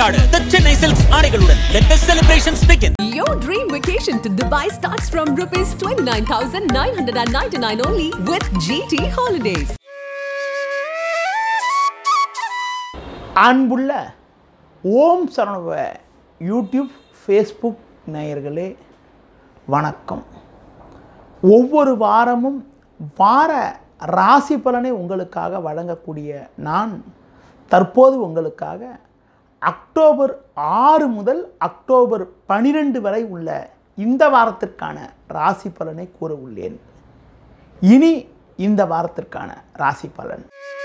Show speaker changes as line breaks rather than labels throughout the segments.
கொண்டாட The Chennai Silks ஆடைகளுடன் let the celebrations begin.
Your dream vacation to Dubai starts from rupees 29,999 only with GT Holidays.
அன்புள்ள ஓம் சரணவ YouTube Facebook நேயர்களே வணக்கம் ஒவ்வொரு வாரமும் வார ராசி பலனை உங்களுக்காக வழங்கக்கூடிய நான் தற்போது உங்களுக்காக அக்டோபர் ஆறு முதல் அக்டோபர் பனிரெண்டு வரை உள்ள இந்த வாரத்திற்கான ராசி பலனை கூற உள்ளேன் இனி இந்த வாரத்திற்கான ராசி பலன்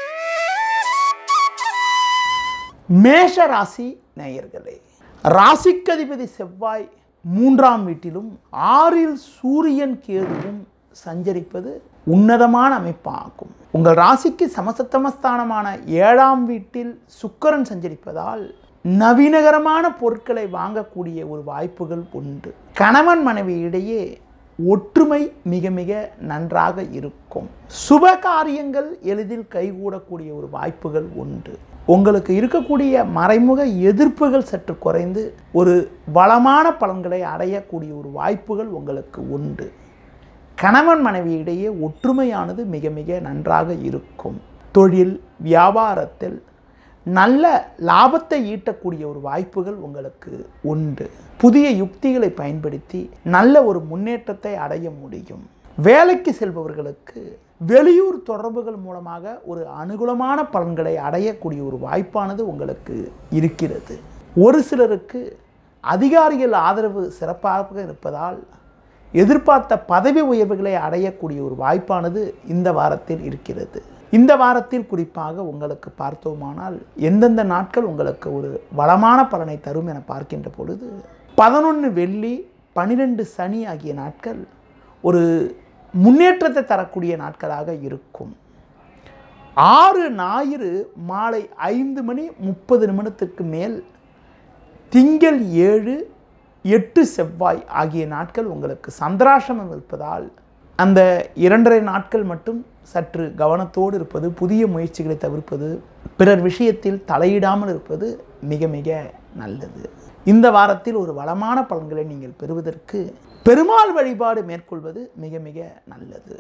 மேஷ ராசி நேயர்களே ராசிக்கதிபதி செவ்வாய் மூன்றாம் வீட்டிலும் ஆறில் சூரியன் கேதுவும் சஞ்சரிப்பது உன்னதமான அமைப்பாகும் உங்கள் ராசிக்கு சமசத்தமஸ்தானமான ஏழாம் வீட்டில் சுக்கிரன் சஞ்சரிப்பதால் நவீனகரமான பொருட்களை வாங்கக்கூடிய ஒரு வாய்ப்புகள் உண்டு கணவன் மனைவி இடையே ஒற்றுமை மிக மிக நன்றாக இருக்கும் சுப காரியங்கள் எளிதில் கைகூடக்கூடிய ஒரு வாய்ப்புகள் உண்டு உங்களுக்கு இருக்கக்கூடிய மறைமுக எதிர்ப்புகள் சற்று குறைந்து ஒரு வளமான பலன்களை அடையக்கூடிய ஒரு வாய்ப்புகள் உங்களுக்கு உண்டு கணவன் மனைவி இடையே ஒற்றுமையானது மிக மிக நன்றாக இருக்கும் தொழில் வியாபாரத்தில் நல்ல லாபத்தை ஈட்டக்கூடிய ஒரு வாய்ப்புகள் உங்களுக்கு உண்டு புதிய யுக்திகளை பயன்படுத்தி நல்ல ஒரு முன்னேற்றத்தை அடைய முடியும் வேலைக்கு செல்பவர்களுக்கு வெளியூர் தொடர்புகள் மூலமாக ஒரு அனுகூலமான பலன்களை அடையக்கூடிய ஒரு வாய்ப்பானது உங்களுக்கு இருக்கிறது ஒரு சிலருக்கு அதிகாரிகள் ஆதரவு சிறப்பாக இருப்பதால் எதிர்பார்த்த பதவி உயர்வுகளை அடையக்கூடிய ஒரு வாய்ப்பானது இந்த வாரத்தில் இருக்கிறது இந்த வாரத்தில் குறிப்பாக உங்களுக்கு பார்த்தோமானால் எந்தெந்த நாட்கள் உங்களுக்கு ஒரு வளமான பலனை தரும் என பார்க்கின்ற பொழுது பதினொன்று வெள்ளி பனிரெண்டு சனி ஆகிய நாட்கள் ஒரு முன்னேற்றத்தை தரக்கூடிய நாட்களாக இருக்கும் ஆறு ஞாயிறு மாலை ஐந்து மணி முப்பது நிமிடத்திற்கு மேல் திங்கள் ஏழு எட்டு செவ்வாய் ஆகிய நாட்கள் உங்களுக்கு சந்திராசிரமம் இருப்பதால் அந்த இரண்டரை நாட்கள் மட்டும் சற்று கவனத்தோடு இருப்பது புதிய முயற்சிகளை தவிர்ப்பது பிறர் விஷயத்தில் தலையிடாமல் இருப்பது மிக மிக நல்லது இந்த வாரத்தில் ஒரு வளமான பலன்களை நீங்கள் பெறுவதற்கு பெருமாள் வழிபாடு மேற்கொள்வது மிக மிக நல்லது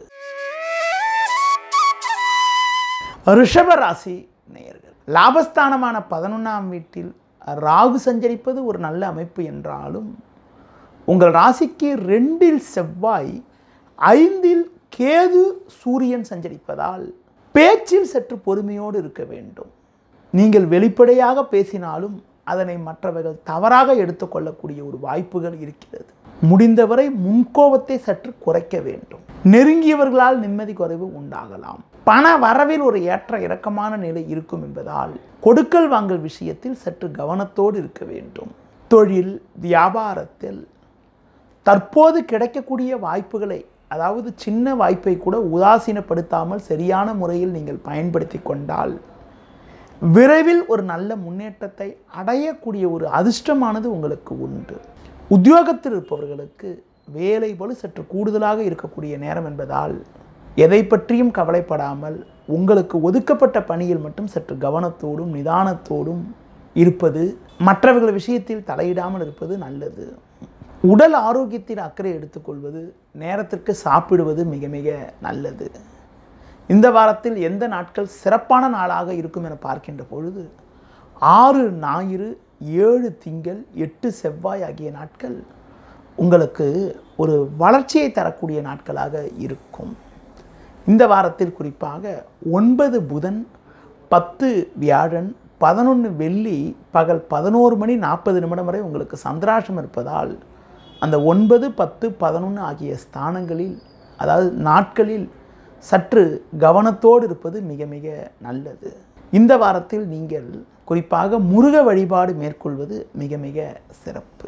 ரிஷப ராசி நேயர்கள் லாபஸ்தானமான பதினொன்றாம் வீட்டில் ராகு சஞ்சரிப்பது ஒரு நல்ல அமைப்பு என்றாலும் உங்கள் ராசிக்கு ரெண்டில் செவ்வாய் ஐந்தில் கேது சூரியன் சஞ்சரிப்பதால் பேச்சில் சற்று பொறுமையோடு இருக்க வேண்டும் நீங்கள் வெளிப்படையாக பேசினாலும் அதனை மற்றவர்கள் தவறாக எடுத்துக்கொள்ளக்கூடிய ஒரு வாய்ப்புகள் இருக்கிறது முடிந்தவரை முன்கோபத்தை சற்று குறைக்க வேண்டும் நெருங்கியவர்களால் நிம்மதி குறைவு உண்டாகலாம் பண வரவில் ஒரு ஏற்ற இறக்கமான நிலை இருக்கும் என்பதால் கொடுக்கல் வாங்கல் விஷயத்தில் சற்று கவனத்தோடு இருக்க வேண்டும் தொழில் வியாபாரத்தில் தற்போது கிடைக்கக்கூடிய வாய்ப்புகளை அதாவது சின்ன வாய்ப்பை கூட உதாசீனப்படுத்தாமல் சரியான முறையில் நீங்கள் பயன்படுத்தி கொண்டால் விரைவில் ஒரு நல்ல முன்னேற்றத்தை அடையக்கூடிய ஒரு அதிர்ஷ்டமானது உங்களுக்கு உண்டு உத்தியோகத்தில் இருப்பவர்களுக்கு வேலை பளு சற்று கூடுதலாக இருக்கக்கூடிய நேரம் என்பதால் எதை பற்றியும் கவலைப்படாமல் உங்களுக்கு ஒதுக்கப்பட்ட பணியில் மட்டும் சற்று கவனத்தோடும் நிதானத்தோடும் இருப்பது மற்றவர்கள் விஷயத்தில் தலையிடாமல் இருப்பது நல்லது உடல் ஆரோக்கியத்தில் அக்கறை எடுத்துக்கொள்வது நேரத்திற்கு சாப்பிடுவது மிக மிக நல்லது இந்த வாரத்தில் எந்த நாட்கள் சிறப்பான நாளாக இருக்கும் என பார்க்கின்ற பொழுது ஆறு ஞாயிறு ஏழு திங்கள் எட்டு செவ்வாய் ஆகிய நாட்கள் உங்களுக்கு ஒரு வளர்ச்சியை தரக்கூடிய நாட்களாக இருக்கும் இந்த வாரத்தில் குறிப்பாக ஒன்பது புதன் பத்து வியாழன் பதினொன்று வெள்ளி பகல் பதினோரு மணி நாற்பது நிமிடம் வரை உங்களுக்கு சந்திராசம் இருப்பதால் அந்த ஒன்பது பத்து பதினொன்று ஆகிய ஸ்தானங்களில் அதாவது நாட்களில் சற்று கவனத்தோடு இருப்பது மிக மிக நல்லது இந்த வாரத்தில் நீங்கள் குறிப்பாக முருக வழிபாடு மேற்கொள்வது மிக மிக சிறப்பு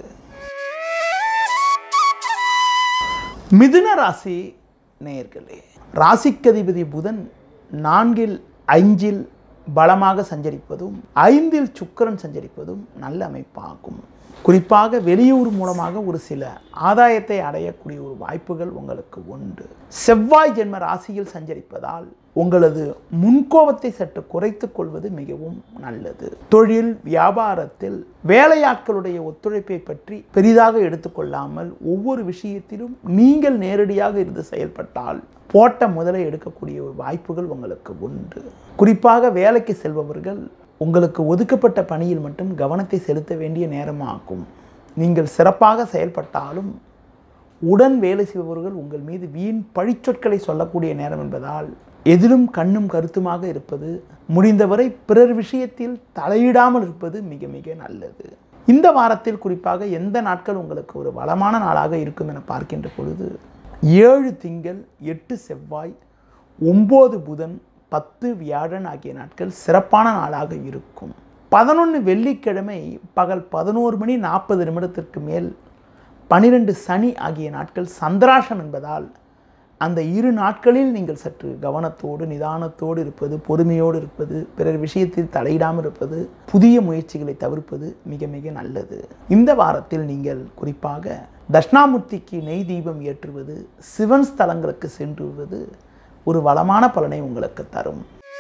மிதுன ராசி நேயர்களே ராசிக்கதிபதி புதன் நான்கில் ஐந்தில் பலமாக சஞ்சரிப்பதும் ஐந்தில் சுக்கிரன் சஞ்சரிப்பதும் நல்ல அமைப்பாகும் குறிப்பாக வெளியூர் மூலமாக ஒரு சில ஆதாயத்தை அடையக்கூடிய ஒரு வாய்ப்புகள் உங்களுக்கு உண்டு செவ்வாய் ஜென்ம ராசியில் சஞ்சரிப்பதால் உங்களது முன்கோபத்தை சற்று குறைத்துக் கொள்வது மிகவும் நல்லது தொழில் வியாபாரத்தில் வேலையாட்களுடைய ஒத்துழைப்பை பற்றி பெரிதாக எடுத்துக்கொள்ளாமல் ஒவ்வொரு விஷயத்திலும் நீங்கள் நேரடியாக இருந்து செயல்பட்டால் போட்ட முதலை எடுக்கக்கூடிய ஒரு வாய்ப்புகள் உங்களுக்கு உண்டு குறிப்பாக வேலைக்கு செல்பவர்கள் உங்களுக்கு ஒதுக்கப்பட்ட பணியில் மட்டும் கவனத்தை செலுத்த வேண்டிய நேரமாகும் நீங்கள் சிறப்பாக செயல்பட்டாலும் உடன் வேலை செய்பவர்கள் உங்கள் மீது வீண் பழிச்சொற்களை சொல்லக்கூடிய நேரம் என்பதால் எதிலும் கண்ணும் கருத்துமாக இருப்பது முடிந்தவரை பிறர் விஷயத்தில் தலையிடாமல் இருப்பது மிக மிக நல்லது இந்த வாரத்தில் குறிப்பாக எந்த நாட்கள் உங்களுக்கு ஒரு வளமான நாளாக இருக்கும் என பார்க்கின்ற பொழுது ஏழு திங்கள் எட்டு செவ்வாய் ஒம்பது புதன் பத்து வியாழன் ஆகிய நாட்கள் சிறப்பான நாளாக இருக்கும் பதினொன்று வெள்ளிக்கிழமை பகல் பதினோரு மணி நாற்பது நிமிடத்திற்கு மேல் பனிரெண்டு சனி ஆகிய நாட்கள் சந்திராஷம் என்பதால் அந்த இரு நாட்களில் நீங்கள் சற்று கவனத்தோடு நிதானத்தோடு இருப்பது பொறுமையோடு இருப்பது பிறர் விஷயத்தில் தலையிடாமல் இருப்பது புதிய முயற்சிகளை தவிர்ப்பது மிக மிக நல்லது இந்த வாரத்தில் நீங்கள் குறிப்பாக தட்சிணாமூர்த்திக்கு நெய் தீபம் ஏற்றுவது சிவன் ஸ்தலங்களுக்கு சென்று வருவது ஒரு வளமான பலனை உங்களுக்கு தரும்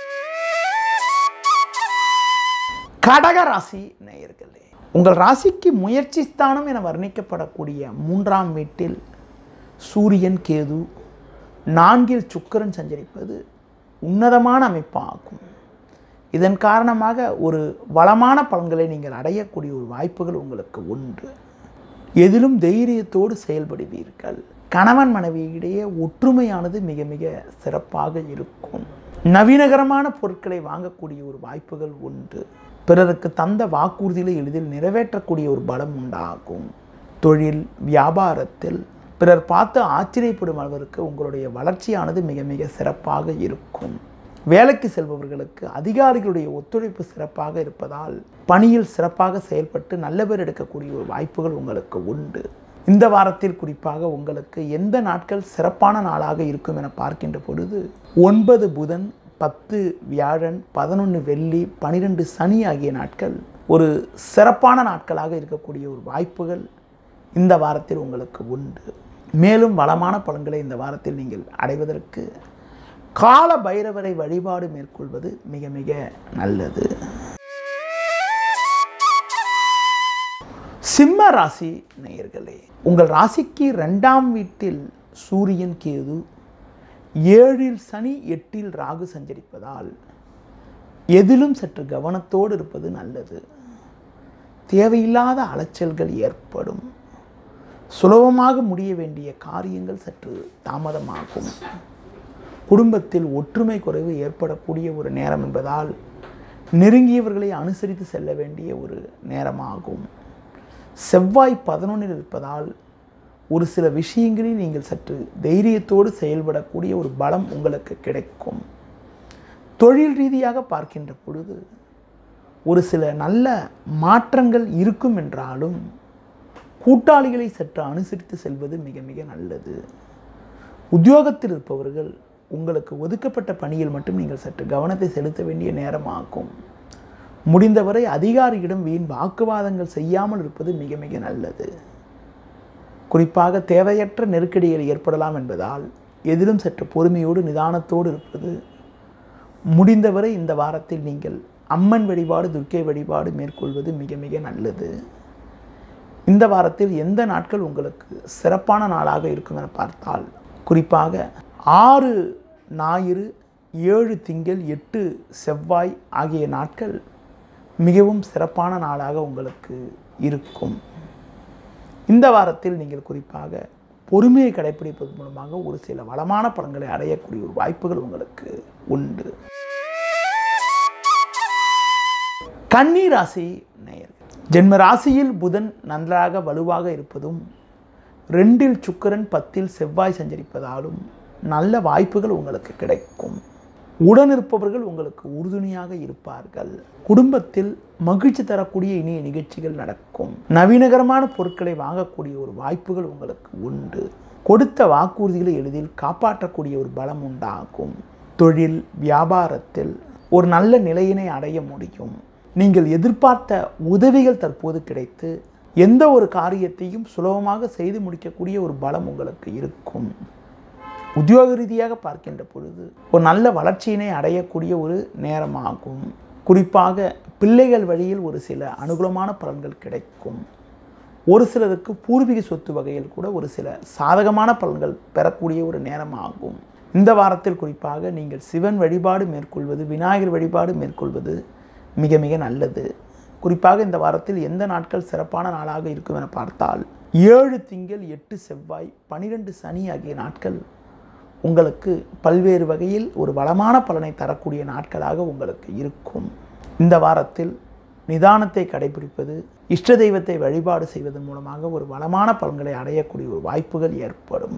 கடக ராசி நேயர்களே உங்கள் ராசிக்கு முயற்சி ஸ்தானம் என வர்ணிக்கப்படக்கூடிய மூன்றாம் வீட்டில் சூரியன் கேது நான்கில் சுக்கிரன் சஞ்சரிப்பது உன்னதமான அமைப்பாகும் இதன் காரணமாக ஒரு வளமான பலன்களை நீங்கள் அடையக்கூடிய ஒரு வாய்ப்புகள் உங்களுக்கு உண்டு எதிலும் தைரியத்தோடு செயல்படுவீர்கள் கணவன் மனைவியிடையே ஒற்றுமையானது மிக மிக சிறப்பாக இருக்கும் நவீனகரமான பொருட்களை வாங்கக்கூடிய ஒரு வாய்ப்புகள் உண்டு பிறருக்கு தந்த வாக்குறுதிகளை எளிதில் நிறைவேற்றக்கூடிய ஒரு பலம் உண்டாகும் தொழில் வியாபாரத்தில் பிறர் பார்த்து ஆச்சரியப்படும் அளவிற்கு உங்களுடைய வளர்ச்சியானது மிக மிக சிறப்பாக இருக்கும் வேலைக்கு செல்பவர்களுக்கு அதிகாரிகளுடைய ஒத்துழைப்பு சிறப்பாக இருப்பதால் பணியில் சிறப்பாக செயல்பட்டு நல்ல பேர் எடுக்கக்கூடிய ஒரு வாய்ப்புகள் உங்களுக்கு உண்டு இந்த வாரத்தில் குறிப்பாக உங்களுக்கு எந்த நாட்கள் சிறப்பான நாளாக இருக்கும் என பார்க்கின்ற பொழுது ஒன்பது புதன் பத்து வியாழன் பதினொன்று வெள்ளி பனிரெண்டு சனி ஆகிய நாட்கள் ஒரு சிறப்பான நாட்களாக இருக்கக்கூடிய ஒரு வாய்ப்புகள் இந்த வாரத்தில் உங்களுக்கு உண்டு மேலும் வளமான பலன்களை இந்த வாரத்தில் நீங்கள் அடைவதற்கு கால பைரவரை வழிபாடு மேற்கொள்வது மிக மிக நல்லது சிம்ம ராசி நேயர்களே உங்கள் ராசிக்கு ரெண்டாம் வீட்டில் சூரியன் கேது ஏழில் சனி எட்டில் ராகு சஞ்சரிப்பதால் எதிலும் சற்று கவனத்தோடு இருப்பது நல்லது தேவையில்லாத அலைச்சல்கள் ஏற்படும் சுலபமாக முடிய வேண்டிய காரியங்கள் சற்று தாமதமாகும் குடும்பத்தில் ஒற்றுமை குறைவு ஏற்படக்கூடிய ஒரு நேரம் என்பதால் நெருங்கியவர்களை அனுசரித்து செல்ல வேண்டிய ஒரு நேரமாகும் செவ்வாய் பதினொன்றில் இருப்பதால் ஒரு சில விஷயங்களில் நீங்கள் சற்று தைரியத்தோடு செயல்படக்கூடிய ஒரு பலம் உங்களுக்கு கிடைக்கும் தொழில் ரீதியாக பார்க்கின்ற பொழுது ஒரு சில நல்ல மாற்றங்கள் இருக்கும் என்றாலும் கூட்டாளிகளை சற்று அனுசரித்து செல்வது மிக மிக நல்லது உத்தியோகத்தில் இருப்பவர்கள் உங்களுக்கு ஒதுக்கப்பட்ட பணியில் மட்டும் நீங்கள் சற்று கவனத்தை செலுத்த வேண்டிய நேரமாகும் முடிந்தவரை அதிகாரியிடம் வீண் வாக்குவாதங்கள் செய்யாமல் இருப்பது மிக மிக நல்லது குறிப்பாக தேவையற்ற நெருக்கடிகள் ஏற்படலாம் என்பதால் எதிலும் சற்று பொறுமையோடு நிதானத்தோடு இருப்பது முடிந்தவரை இந்த வாரத்தில் நீங்கள் அம்மன் வழிபாடு துர்க்கை வழிபாடு மேற்கொள்வது மிக மிக நல்லது இந்த வாரத்தில் எந்த நாட்கள் உங்களுக்கு சிறப்பான நாளாக இருக்கும் என பார்த்தால் குறிப்பாக ஆறு ஞாயிறு ஏழு திங்கள் எட்டு செவ்வாய் ஆகிய நாட்கள் மிகவும் சிறப்பான நாளாக உங்களுக்கு இருக்கும் இந்த வாரத்தில் நீங்கள் குறிப்பாக பொறுமையை கடைப்பிடிப்பது மூலமாக ஒரு சில வளமான பலன்களை அடையக்கூடிய ஒரு வாய்ப்புகள் உங்களுக்கு உண்டு கன்னி ராசி நேயர்கள் ஜென்ம ராசியில் புதன் நன்றாக வலுவாக இருப்பதும் ரெண்டில் சுக்கிரன் பத்தில் செவ்வாய் சஞ்சரிப்பதாலும் நல்ல வாய்ப்புகள் உங்களுக்கு கிடைக்கும் உடன் இருப்பவர்கள் உங்களுக்கு உறுதுணையாக இருப்பார்கள் குடும்பத்தில் மகிழ்ச்சி தரக்கூடிய இனிய நிகழ்ச்சிகள் நடக்கும் நவீனகரமான பொருட்களை வாங்கக்கூடிய ஒரு வாய்ப்புகள் உங்களுக்கு உண்டு கொடுத்த வாக்குறுதிகளை எளிதில் காப்பாற்றக்கூடிய ஒரு பலம் உண்டாகும் தொழில் வியாபாரத்தில் ஒரு நல்ல நிலையினை அடைய முடியும் நீங்கள் எதிர்பார்த்த உதவிகள் தற்போது கிடைத்து எந்த ஒரு காரியத்தையும் சுலபமாக செய்து முடிக்கக்கூடிய ஒரு பலம் உங்களுக்கு இருக்கும் உத்தியோக ரீதியாக பார்க்கின்ற பொழுது ஒரு நல்ல வளர்ச்சியினை அடையக்கூடிய ஒரு நேரமாகும் குறிப்பாக பிள்ளைகள் வழியில் ஒரு சில அனுகூலமான பலன்கள் கிடைக்கும் ஒரு சிலருக்கு பூர்வீக சொத்து வகையில் கூட ஒரு சில சாதகமான பலன்கள் பெறக்கூடிய ஒரு நேரமாகும் இந்த வாரத்தில் குறிப்பாக நீங்கள் சிவன் வழிபாடு மேற்கொள்வது விநாயகர் வழிபாடு மேற்கொள்வது மிக மிக நல்லது குறிப்பாக இந்த வாரத்தில் எந்த நாட்கள் சிறப்பான நாளாக இருக்கும் என பார்த்தால் ஏழு திங்கள் எட்டு செவ்வாய் பனிரெண்டு சனி ஆகிய நாட்கள் உங்களுக்கு பல்வேறு வகையில் ஒரு வளமான பலனை தரக்கூடிய நாட்களாக உங்களுக்கு இருக்கும் இந்த வாரத்தில் நிதானத்தை கடைபிடிப்பது இஷ்ட தெய்வத்தை வழிபாடு செய்வதன் மூலமாக ஒரு வளமான பலன்களை அடையக்கூடிய ஒரு வாய்ப்புகள் ஏற்படும்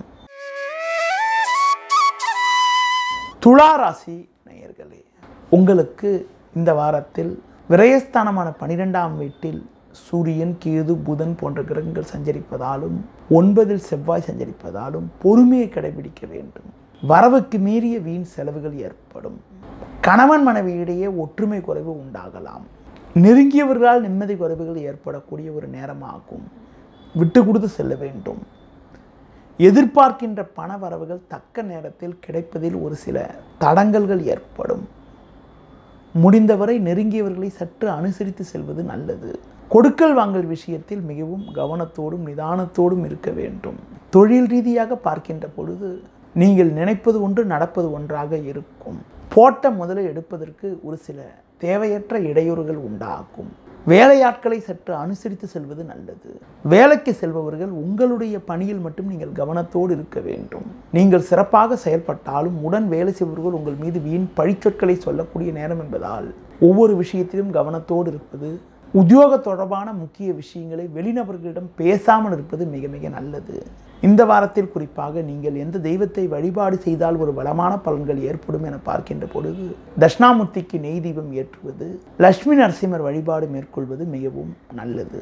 துலா ராசி நேயர்களே உங்களுக்கு இந்த வாரத்தில் விரயஸ்தானமான பனிரெண்டாம் வீட்டில் சூரியன் கேது புதன் போன்ற கிரகங்கள் சஞ்சரிப்பதாலும் ஒன்பதில் செவ்வாய் சஞ்சரிப்பதாலும் பொறுமையை கடைபிடிக்க வேண்டும் வரவுக்கு மீறிய வீண் செலவுகள் ஏற்படும் கணவன் மனைவியிடையே ஒற்றுமை குறைவு உண்டாகலாம் நெருங்கியவர்களால் நிம்மதி குறைவுகள் ஏற்படக்கூடிய ஒரு நேரமாகும் விட்டு கொடுத்து செல்ல வேண்டும் எதிர்பார்க்கின்ற பண வரவுகள் தக்க நேரத்தில் கிடைப்பதில் ஒரு சில தடங்கல்கள் ஏற்படும் முடிந்தவரை நெருங்கியவர்களை சற்று அனுசரித்து செல்வது நல்லது கொடுக்கல் வாங்கல் விஷயத்தில் மிகவும் கவனத்தோடும் நிதானத்தோடும் இருக்க வேண்டும் தொழில் ரீதியாக பார்க்கின்ற பொழுது நீங்கள் நினைப்பது ஒன்று நடப்பது ஒன்றாக இருக்கும் போட்ட முதலை எடுப்பதற்கு ஒரு சில தேவையற்ற இடையூறுகள் உண்டாகும் வேலையாட்களை சற்று அனுசரித்து செல்வது நல்லது வேலைக்கு செல்பவர்கள் உங்களுடைய பணியில் மட்டும் நீங்கள் கவனத்தோடு இருக்க வேண்டும் நீங்கள் சிறப்பாக செயல்பட்டாலும் உடன் வேலை செய்பவர்கள் உங்கள் மீது வீண் பழிச்சொற்களை சொல்லக்கூடிய நேரம் என்பதால் ஒவ்வொரு விஷயத்திலும் கவனத்தோடு இருப்பது உத்தியோக தொடர்பான முக்கிய விஷயங்களை வெளிநபர்களிடம் பேசாமல் இருப்பது மிக மிக நல்லது இந்த வாரத்தில் குறிப்பாக நீங்கள் எந்த தெய்வத்தை வழிபாடு செய்தால் ஒரு வளமான பலன்கள் ஏற்படும் என பார்க்கின்ற பொழுது தட்சிணாமூர்த்திக்கு நெய் தீபம் ஏற்றுவது லட்சுமி நரசிம்மர் வழிபாடு மேற்கொள்வது மிகவும் நல்லது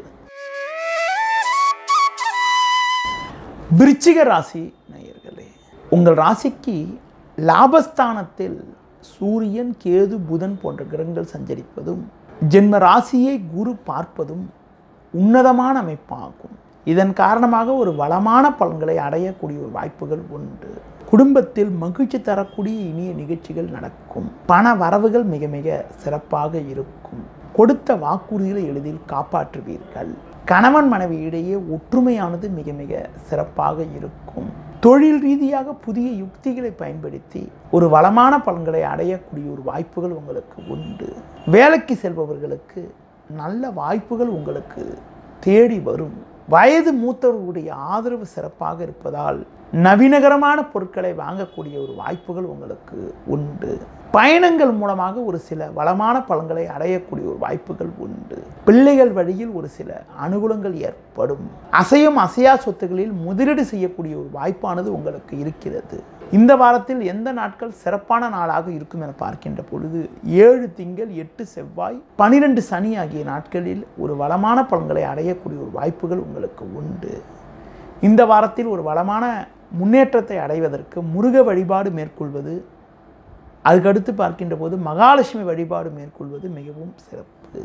விருச்சிக ராசி நேயர்களே உங்கள் ராசிக்கு லாபஸ்தானத்தில் சூரியன் கேது புதன் போன்ற கிரகங்கள் சஞ்சரிப்பதும் ஜென்ம ராசியை குரு பார்ப்பதும் உன்னதமான அமைப்பாகும் இதன் காரணமாக ஒரு வளமான பலன்களை அடையக்கூடிய ஒரு வாய்ப்புகள் உண்டு குடும்பத்தில் மகிழ்ச்சி தரக்கூடிய இனிய நிகழ்ச்சிகள் நடக்கும் பண வரவுகள் மிக மிக சிறப்பாக இருக்கும் கொடுத்த வாக்குறுதிகளை எளிதில் காப்பாற்றுவீர்கள் கணவன் மனைவி இடையே ஒற்றுமையானது மிக மிக சிறப்பாக இருக்கும் தொழில் ரீதியாக புதிய யுக்திகளை பயன்படுத்தி ஒரு வளமான பலன்களை அடையக்கூடிய ஒரு வாய்ப்புகள் உங்களுக்கு உண்டு வேலைக்கு செல்பவர்களுக்கு நல்ல வாய்ப்புகள் உங்களுக்கு தேடி வரும் வயது மூத்தவர்களுடைய ஆதரவு சிறப்பாக இருப்பதால் நவீனகரமான பொருட்களை வாங்கக்கூடிய ஒரு வாய்ப்புகள் உங்களுக்கு உண்டு பயணங்கள் மூலமாக ஒரு சில வளமான பலன்களை அடையக்கூடிய ஒரு வாய்ப்புகள் உண்டு பிள்ளைகள் வழியில் ஒரு சில அனுகூலங்கள் ஏற்படும் அசையும் அசையா சொத்துகளில் முதலீடு செய்யக்கூடிய ஒரு வாய்ப்பானது உங்களுக்கு இருக்கிறது இந்த வாரத்தில் எந்த நாட்கள் சிறப்பான நாளாக இருக்கும் என பார்க்கின்ற பொழுது ஏழு திங்கள் எட்டு செவ்வாய் பனிரெண்டு சனி ஆகிய நாட்களில் ஒரு வளமான பலன்களை அடையக்கூடிய ஒரு வாய்ப்புகள் உங்களுக்கு உண்டு இந்த வாரத்தில் ஒரு வளமான முன்னேற்றத்தை அடைவதற்கு முருக வழிபாடு மேற்கொள்வது அதுக்கடுத்து பார்க்கின்ற போது மகாலட்சுமி வழிபாடு மேற்கொள்வது மிகவும் சிறப்பு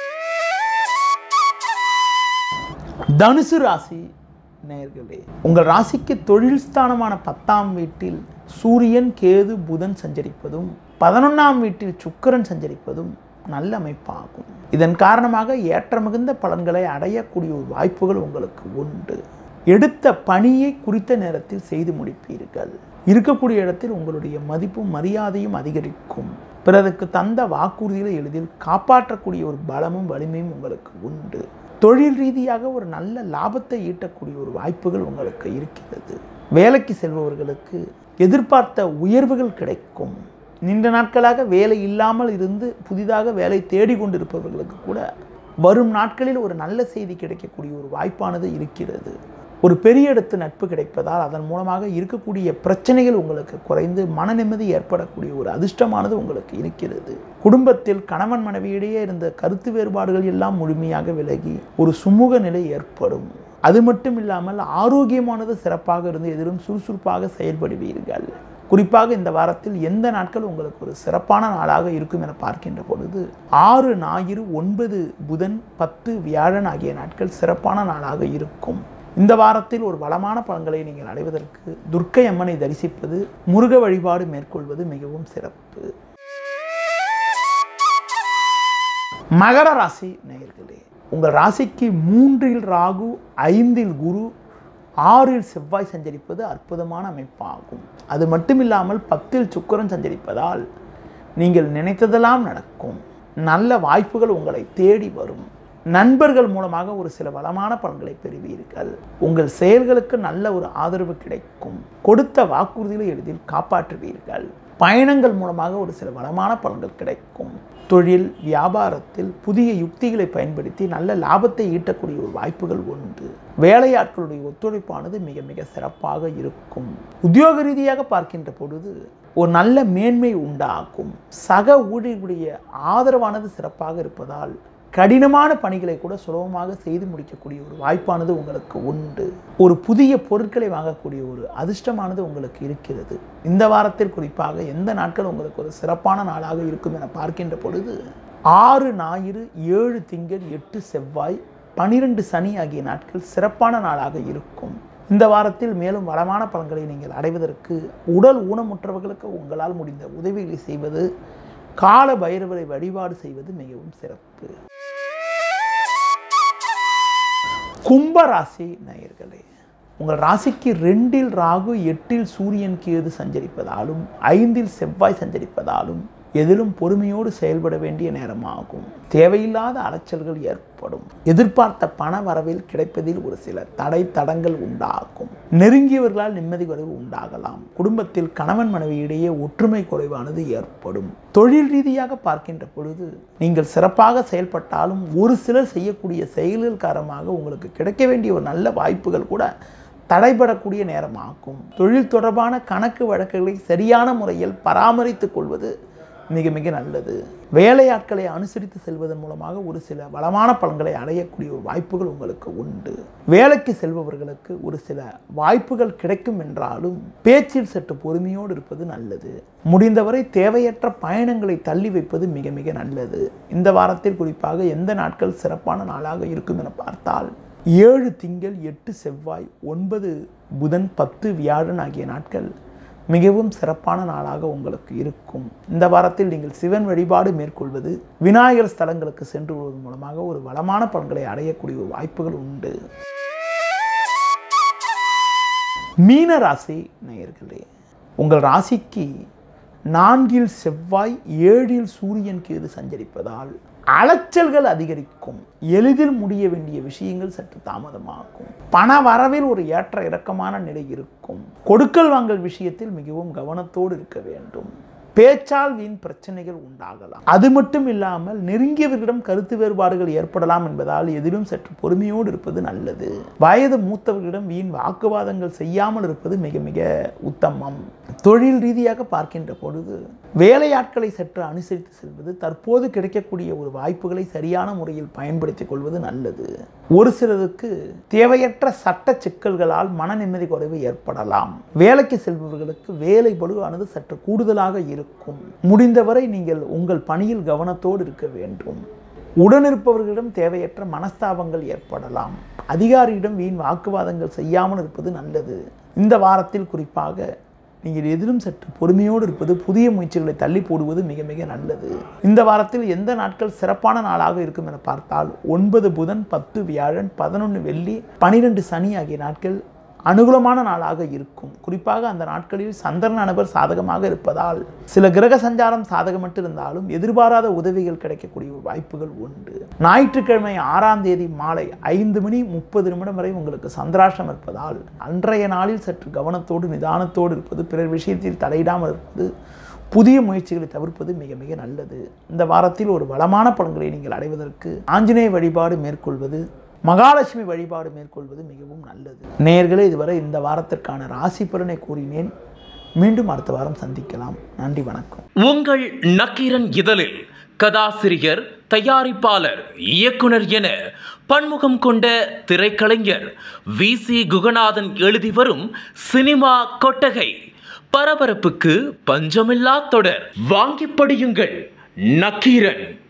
தனுசு ராசி நேயர்களே உங்கள் ராசிக்கு தொழில் ஸ்தானமான பத்தாம் வீட்டில் சூரியன் கேது புதன் சஞ்சரிப்பதும் பதினொன்றாம் வீட்டில் சுக்கிரன் சஞ்சரிப்பதும் நல்ல அமைப்பாகும் இதன் காரணமாக ஏற்ற மிகுந்த பலன்களை அடையக்கூடிய ஒரு வாய்ப்புகள் உங்களுக்கு உண்டு எடுத்த பணியை குறித்த நேரத்தில் செய்து முடிப்பீர்கள் இருக்கக்கூடிய இடத்தில் உங்களுடைய மதிப்பும் மரியாதையும் அதிகரிக்கும் பிறருக்கு தந்த வாக்குறுதிகளை எளிதில் காப்பாற்றக்கூடிய ஒரு பலமும் வலிமையும் உங்களுக்கு உண்டு தொழில் ரீதியாக ஒரு நல்ல லாபத்தை ஈட்டக்கூடிய ஒரு வாய்ப்புகள் உங்களுக்கு இருக்கிறது வேலைக்கு செல்பவர்களுக்கு எதிர்பார்த்த உயர்வுகள் கிடைக்கும் நீண்ட நாட்களாக வேலை இல்லாமல் இருந்து புதிதாக வேலை தேடிக்கொண்டிருப்பவர்களுக்கு கூட வரும் நாட்களில் ஒரு நல்ல செய்தி கிடைக்கக்கூடிய ஒரு வாய்ப்பானது இருக்கிறது ஒரு பெரிய இடத்து நட்பு கிடைப்பதால் அதன் மூலமாக இருக்கக்கூடிய பிரச்சனைகள் உங்களுக்கு குறைந்து மன நிம்மதி ஏற்படக்கூடிய ஒரு அதிர்ஷ்டமானது உங்களுக்கு இருக்கிறது குடும்பத்தில் கணவன் மனைவியிடையே இருந்த கருத்து வேறுபாடுகள் எல்லாம் முழுமையாக விலகி ஒரு சுமூக நிலை ஏற்படும் அது மட்டும் இல்லாமல் ஆரோக்கியமானது சிறப்பாக இருந்து எதிலும் சுறுசுறுப்பாக செயல்படுவீர்கள் குறிப்பாக இந்த வாரத்தில் எந்த நாட்கள் உங்களுக்கு ஒரு சிறப்பான நாளாக இருக்கும் என பார்க்கின்ற பொழுது ஆறு ஞாயிறு ஒன்பது புதன் பத்து வியாழன் ஆகிய நாட்கள் சிறப்பான நாளாக இருக்கும் இந்த வாரத்தில் ஒரு வளமான பலன்களை நீங்கள் அடைவதற்கு துர்க்கை அம்மனை தரிசிப்பது முருக வழிபாடு மேற்கொள்வது மிகவும் சிறப்பு மகர ராசி நேயர்களே உங்கள் ராசிக்கு மூன்றில் ராகு ஐந்தில் குரு ஆறில் செவ்வாய் சஞ்சரிப்பது அற்புதமான அமைப்பாகும் அது மட்டுமில்லாமல் பத்தில் சுக்கிரன் சஞ்சரிப்பதால் நீங்கள் நினைத்ததெல்லாம் நடக்கும் நல்ல வாய்ப்புகள் உங்களை தேடி வரும் நண்பர்கள் மூலமாக ஒரு சில வளமான பலன்களை பெறுவீர்கள் உங்கள் செயல்களுக்கு நல்ல ஒரு ஆதரவு கிடைக்கும் கொடுத்த வாக்குறுதிகளை எளிதில் காப்பாற்றுவீர்கள் பயணங்கள் மூலமாக ஒரு சில வளமான பலன்கள் கிடைக்கும் தொழில் வியாபாரத்தில் புதிய யுக்திகளை பயன்படுத்தி நல்ல லாபத்தை ஈட்டக்கூடிய ஒரு வாய்ப்புகள் உண்டு வேலையாட்களுடைய ஒத்துழைப்பானது மிக மிக சிறப்பாக இருக்கும் உத்தியோக ரீதியாக பார்க்கின்ற பொழுது ஒரு நல்ல மேன்மை உண்டாகும் சக ஊழியர்களுடைய ஆதரவானது சிறப்பாக இருப்பதால் கடினமான பணிகளை கூட சுலபமாக செய்து முடிக்கக்கூடிய ஒரு வாய்ப்பானது உங்களுக்கு உண்டு ஒரு புதிய பொருட்களை வாங்கக்கூடிய ஒரு அதிர்ஷ்டமானது உங்களுக்கு இருக்கிறது இந்த வாரத்தில் குறிப்பாக எந்த நாட்கள் உங்களுக்கு ஒரு சிறப்பான நாளாக இருக்கும் என பார்க்கின்ற பொழுது ஆறு ஞாயிறு ஏழு திங்கள் எட்டு செவ்வாய் பனிரெண்டு சனி ஆகிய நாட்கள் சிறப்பான நாளாக இருக்கும் இந்த வாரத்தில் மேலும் வளமான பலன்களை நீங்கள் அடைவதற்கு உடல் ஊனமுற்றவர்களுக்கு உங்களால் முடிந்த உதவிகளை செய்வது கால பைரவரை வழிபாடு செய்வது மிகவும் சிறப்பு கும்பராசி நேயர்களே உங்கள் ராசிக்கு ரெண்டில் ராகு எட்டில் சூரியன் கேது சஞ்சரிப்பதாலும் ஐந்தில் செவ்வாய் சஞ்சரிப்பதாலும் எதிலும் பொறுமையோடு செயல்பட வேண்டிய நேரமாகும் தேவையில்லாத அலைச்சல்கள் ஏற்படும் எதிர்பார்த்த பண வரவில் கிடைப்பதில் ஒரு சில தடை தடங்கள் உண்டாகும் நெருங்கியவர்களால் நிம்மதி குறைவு உண்டாகலாம் குடும்பத்தில் கணவன் மனைவியிடையே ஒற்றுமை குறைவானது ஏற்படும் தொழில் ரீதியாக பார்க்கின்ற பொழுது நீங்கள் சிறப்பாக செயல்பட்டாலும் ஒரு சிலர் செய்யக்கூடிய செயல்கள் காரணமாக உங்களுக்கு கிடைக்க வேண்டிய ஒரு நல்ல வாய்ப்புகள் கூட தடைபடக்கூடிய நேரமாகும் தொழில் தொடர்பான கணக்கு வழக்குகளை சரியான முறையில் பராமரித்துக் கொள்வது மிக மிக நல்லது வேலையாட்களை அனுசரித்து செல்வதன் மூலமாக ஒரு சில வளமான பலன்களை அடையக்கூடிய ஒரு வாய்ப்புகள் உங்களுக்கு உண்டு வேலைக்கு செல்பவர்களுக்கு ஒரு சில வாய்ப்புகள் கிடைக்கும் என்றாலும் பேச்சில் சற்று பொறுமையோடு இருப்பது நல்லது முடிந்தவரை தேவையற்ற பயணங்களை தள்ளி வைப்பது மிக மிக நல்லது இந்த வாரத்தில் குறிப்பாக எந்த நாட்கள் சிறப்பான நாளாக இருக்கும் என பார்த்தால் ஏழு திங்கள் எட்டு செவ்வாய் ஒன்பது புதன் பத்து வியாழன் ஆகிய நாட்கள் மிகவும் சிறப்பான நாளாக உங்களுக்கு இருக்கும் இந்த வாரத்தில் நீங்கள் சிவன் வழிபாடு மேற்கொள்வது விநாயகர் ஸ்தலங்களுக்கு சென்று வருவதன் மூலமாக ஒரு வளமான பலன்களை அடையக்கூடிய ஒரு வாய்ப்புகள் உண்டு மீன ராசி நேயர்களே உங்கள் ராசிக்கு நான்கில் செவ்வாய் ஏழில் சூரியன் கேது சஞ்சரிப்பதால் அலைச்சல்கள் அதிகரிக்கும் எளிதில் முடிய வேண்டிய விஷயங்கள் சற்று தாமதமாகும் பண வரவில் ஒரு ஏற்ற இறக்கமான நிலை இருக்கும் கொடுக்கல் வாங்கல் விஷயத்தில் மிகவும் கவனத்தோடு இருக்க வேண்டும் பேச்சால் வீண் பிரச்சனைகள் உண்டாகலாம் அது மட்டும் இல்லாமல் நெருங்கியவர்களிடம் கருத்து வேறுபாடுகள் ஏற்படலாம் என்பதால் எதிலும் சற்று பொறுமையோடு இருப்பது நல்லது வயது மூத்தவர்களிடம் வீண் வாக்குவாதங்கள் செய்யாமல் இருப்பது மிக மிக உத்தமம் தொழில் ரீதியாக பார்க்கின்ற பொழுது வேலையாட்களை சற்று அனுசரித்து செல்வது தற்போது கிடைக்கக்கூடிய ஒரு வாய்ப்புகளை சரியான முறையில் பயன்படுத்திக் கொள்வது நல்லது ஒரு சிலருக்கு தேவையற்ற சட்ட சிக்கல்களால் மன நிம்மதி குறைவு ஏற்படலாம் வேலைக்கு செல்பவர்களுக்கு வேலை பளுவானது சற்று கூடுதலாக இருக்கும் முடிந்தவரை நீங்கள் உங்கள் பணியில் கவனத்தோடு இருக்க வேண்டும் உடனிருப்பவர்களிடம் தேவையற்ற மனஸ்தாபங்கள் ஏற்படலாம் அதிகாரியிடம் வீண் வாக்குவாதங்கள் செய்யாமல் இருப்பது நல்லது இந்த வாரத்தில் குறிப்பாக நீங்கள் எதிலும் சற்று பொறுமையோடு இருப்பது புதிய முயற்சிகளை தள்ளி போடுவது மிக மிக நல்லது இந்த வாரத்தில் எந்த நாட்கள் சிறப்பான நாளாக இருக்கும் என பார்த்தால் ஒன்பது புதன் பத்து வியாழன் பதினொன்று வெள்ளி பனிரெண்டு சனி ஆகிய நாட்கள் அனுகூலமான நாளாக இருக்கும் குறிப்பாக அந்த நாட்களில் சந்திரன் அனுபர் சாதகமாக இருப்பதால் சில கிரக சஞ்சாரம் சாதகமற்று இருந்தாலும் எதிர்பாராத உதவிகள் கிடைக்கக்கூடிய ஒரு வாய்ப்புகள் உண்டு ஞாயிற்றுக்கிழமை ஆறாம் தேதி மாலை ஐந்து மணி முப்பது நிமிடம் வரை உங்களுக்கு சந்திராஷ்டம் இருப்பதால் அன்றைய நாளில் சற்று கவனத்தோடு நிதானத்தோடு இருப்பது பிறர் விஷயத்தில் தலையிடாமல் இருப்பது புதிய முயற்சிகளை தவிர்ப்பது மிக மிக நல்லது இந்த வாரத்தில் ஒரு வளமான பலன்களை நீங்கள் அடைவதற்கு ஆஞ்சநேய வழிபாடு மேற்கொள்வது மகாலட்சுமி வழிபாடு மேற்கொள்வது மிகவும் நல்லது நேயர்களே இதுவரை இந்த வாரத்திற்கான ராசி பலனை கூறினேன் மீண்டும் அடுத்த வாரம் சந்திக்கலாம் நன்றி வணக்கம்
உங்கள் நக்கீரன் இதழில் கதாசிரியர் தயாரிப்பாளர் இயக்குனர் என பன்முகம் கொண்ட திரைக்கலைஞர் வி சி குகநாதன் எழுதி வரும் சினிமா கொட்டகை பரபரப்புக்கு பஞ்சமில்லா தொடர் வாங்கி படியுங்கள் நக்கீரன்